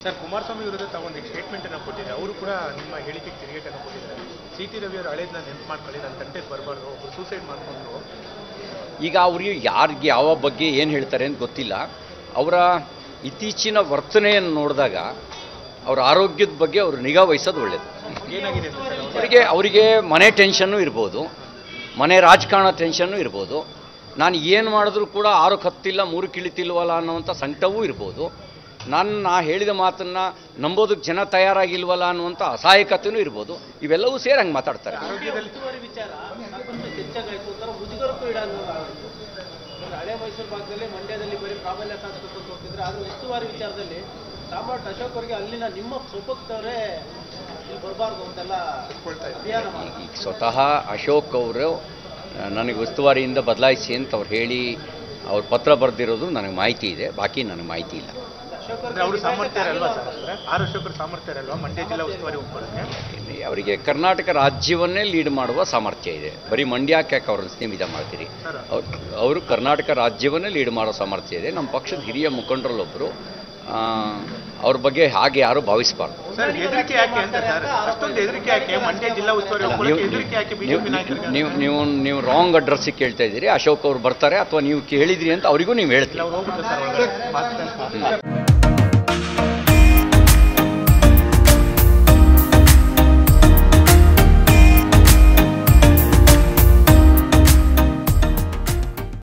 Sir Kumaraswamy ವಿರುದ್ಧ ತಾವೊಂದು statement ಅನ್ನು ಕೊಟ್ಟಿದ್ದಾರೆ ಅವರು ಕೂಡ ನಿಮ್ಮ ಹೇಳಿಕೆಗೆ ತಿರುಗೇಟನ್ನು ಕೊಟ್ಟಿದ್ದಾರೆ ಸಿ ಟಿ ರವಿ ಅವರು ಹಳೇದನ್ನ ನೆನಪು ಮಾಡ್ಕೊಳ್ಳಿ ನನ್ನ ತಂಟೆಗೆ ಬರಬಾರ್ದು ಒಬ್ಬರು ಸೂಸೈಡ್ ಮಾಡ್ಕೊಂಡ್ರು ಈಗ ಅವರಿಗೆ ಯಾರಿಗೆ ಯಾವ ಬಗ್ಗೆ ಏನು ಹೇಳ್ತಾರೆ ಅಂತ ಗೊತ್ತಿಲ್ಲ ಅವರ ಇತ್ತೀಚಿನ ವರ್ತನೆಯನ್ನು ನೋಡಿದಾಗ ಅವರ ಆರೋಗ್ಯದ ಬಗ್ಗೆ ಅವರು ನಿಗಾ ವಹಿಸೋದು ಒಳ್ಳೆಯದು ಏನಾಗಿದೆ ಅಂತ ಸರ್ ಅವ್ರು? ಅವರಿಗೆ ಅವರಿಗೆ ಮನೆ ಟೆನ್ಷನ್ನು ಇರ್ಬೋದು ಮನೆ ರಾಜಕಾರಣ ಟೆನ್ಷನ್ನು ಇರ್ಬೋದು ನಾನು ಏನು ಮಾಡಿದ್ರೂ ಕೂಡ ಆರೋಗ್ಯ ಹತ್ತಿಲ್ಲ ಮೂರು ಕಿಳಿತಿಲ್ವಲ್ಲ ಅನ್ನುವಂಥ ಸಂಕಟವೂ ಇರ್ಬೋದು ನಾನು ನಾ ಹೇಳಿದ ಮಾತನ್ನು ನಂಬೋದಕ್ಕೆ ಜನ ತಯಾರಾಗಿಲ್ವಲ್ಲ ಅನ್ನುವಂಥ ಅಸಹಾಯಕತೆಯೂ ಇರ್ಬೋದು ಇವೆಲ್ಲವೂ ಸೇರಿ ಹಂಗೆ ಮಾತಾಡ್ತಾರೆ ಆರೋಗ್ಯದಲ್ಲಿ ಉಸ್ತುವಾರಿ ವಿಚಾರ ಸಾಕಷ್ಟು ಚರ್ಚೆಗಾಯಿತು ಒಂಥರ ಮುಜುಗರಕ್ಕೂ ಈಡಾಗಿತ್ತು ಹಳೆ ಮೈಸೂರು ಭಾಗದಲ್ಲಿ ಮಂಡ್ಯದಲ್ಲಿ ಬರೀ ಪ್ರಾಬಲ್ಯ ಸಾಧಿಸ್ಬೇಕು ಅಂತ ಹೋಗ್ತಿದ್ರೆ ಆದ್ರೆ ಉಸ್ತುವಾರಿ ವಿಚಾರದಲ್ಲಿ ಸಾಮ್ರಾಟ್ ಅಶೋಕ್ ಅವರಿಗೆ ಅಲ್ಲಿನ ನಿಮ್ಮ ಸ್ವಪಕ್ಷದವರೇ ಇಲ್ಲಿ ಬರಬಾರ್ದು ಅಂತೆಲ್ಲ ಒಪ್ಕೊಳ್ತಾ ಇದ್ದಾರೆ. ಅಭಿಯಾನ ಮಾಡಿ ಈಗ ಸ್ವತಃ ಅಶೋಕ್ ಅವರು ನನಗೆ ಉಸ್ತುವಾರಿಯಿಂದ ಬದಲಾಯಿಸಿ ಅಂತ ಅವ್ರು ಹೇಳಿ ಅವ್ರ ಪತ್ರ ಬರೆದಿರೋದು ನನಗೆ ಮಾಹಿತಿ ಇದೆ ಬಾಕಿ ನನಗೆ ಮಾಹಿತಿ ಇಲ್ಲ ಅಶೋಕ್ ಅಂದ್ರೆ ಅವರು ಅವ್ರಿಗೆ ಸಾಮರ್ಥ್ಯ ಇರಲ್ವಾ ಆಗಿಲ್ಲ ಸರ್ ಅಂದ್ರೆ ಆರ್ ಅಶೋಕರ ಸಾಮರ್ಥ್ಯ ಇರಲ್ವಾ ಮಂಡ್ಯ ಜಿಲ್ಲಾ ಉಸ್ತುವಾರಿ ಹೋಗ್ಬರುತ್ತೆ ಇಲ್ಲಿ ಅವರಿಗೆ ಕರ್ನಾಟಕ ರಾಜ್ಯವನ್ನೇ ಲೀಡ್ ಮಾಡುವ ಸಾಮರ್ಥ್ಯ ಇದೆ ಬರೀ ಮಂಡ್ಯಕ್ಕೆ ಯಾಕೆ ಅವ್ರನ್ನ ಸೀಮಿತ ಮಾಡ್ತೀರಿ ಸರ್ ಅವ್ರು ಅವರು ಕರ್ನಾಟಕ ರಾಜ್ಯವನ್ನೇ ಲೀಡ್ ಮಾಡೋ ಸಾಮರ್ಥ್ಯ ಇದೆ ನಮ್ಮ ಪಕ್ಷದ ಹಿರಿಯ ಮುಖಂಡರಲ್ಲೊಬ್ಬರು ಅವ್ರ ಬಗ್ಗೆ ಹಾಗೆ ಯಾರೂ ಭಾವಿಸಬಾರ್ದು ಸರ್ ಹೆದರಿಕೆ ಯಾಕೆ ಅಂತ ಸರ್ ಅಷ್ಟೊಂದು ಹೆದರಿಕೆ ಯಾಕೆ ಮಂಡ್ಯ ಜಿಲ್ಲಾ ಉಸ್ತುವಾರಿ ನೀವು ಹೋಗ್ಕೊಳ್ಳೋಕೆ ಹೆದರಿಕೆ ಯಾಕೆ ಬಿಜೆಪಿ ನಾಯಕರಿಗೆ ನೀವು ನೀವು ನೀವು ರಾಂಗ್ ಅಡ್ರೆಸ್ಸಿಗೆ ಕೇಳ್ತಾ ಇದ್ದೀರಿ ಅಶೋಕ್ ಅವ್ರು ಬರ್ತಾರೆ ಅಥವಾ ನೀವು ಕೇಳಿದ್ರಿ ಅಂತ ಅವರಿಗೂ ನೀವು ಹೇಳ್ತೀರಿ ಇಲ್ಲ ಅವ್ರು ಹೋಗ್ಬಿಟ್ಟು ಸರ್ ಒಳಗಡೆ ಮಾತಾಡ್ತಾರೆ.